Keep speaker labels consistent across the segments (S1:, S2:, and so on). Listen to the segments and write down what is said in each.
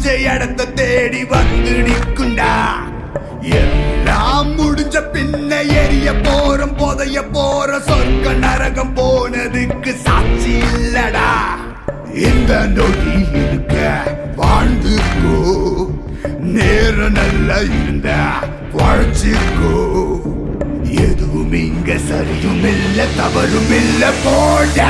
S1: புடிச்ச இடத்த தேடி வந்து நிக்குண்டா எல்லாம் முடிஞ்ச பின்ன எரிய போறோம் புதைய போற சொர்க்க நரகம் போனதுக்கு சாட்சி இல்லடா இந்த நொடி இருக்க வாழ்ந்துக்கோ நேரம் நல்லா இருந்த வாழ்ச்சிக்கோ எதுவும் இங்க சரியும் இல்ல தவறும் இல்ல போடா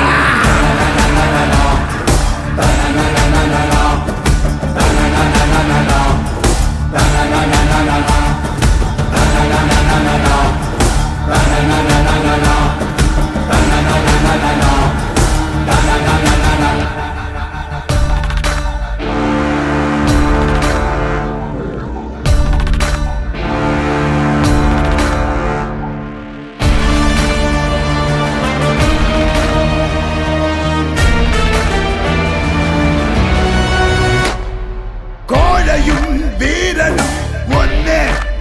S1: கோழையும் வீரனும் ஒன்னே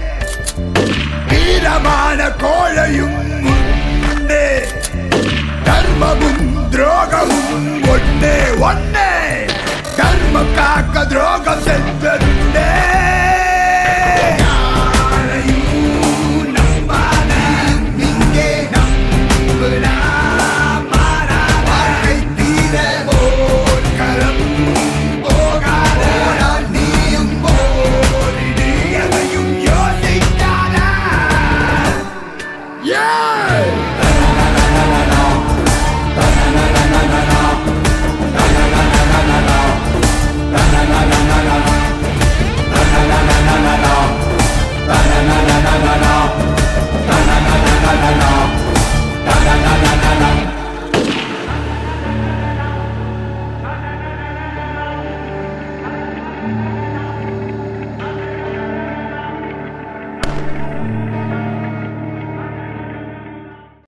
S1: வீரமான கோழையும் உண்டே தர்மமும் துரோகமும் ஒன்னே ஒன்னே தர்மம் காக்க துரோகம் சென்றே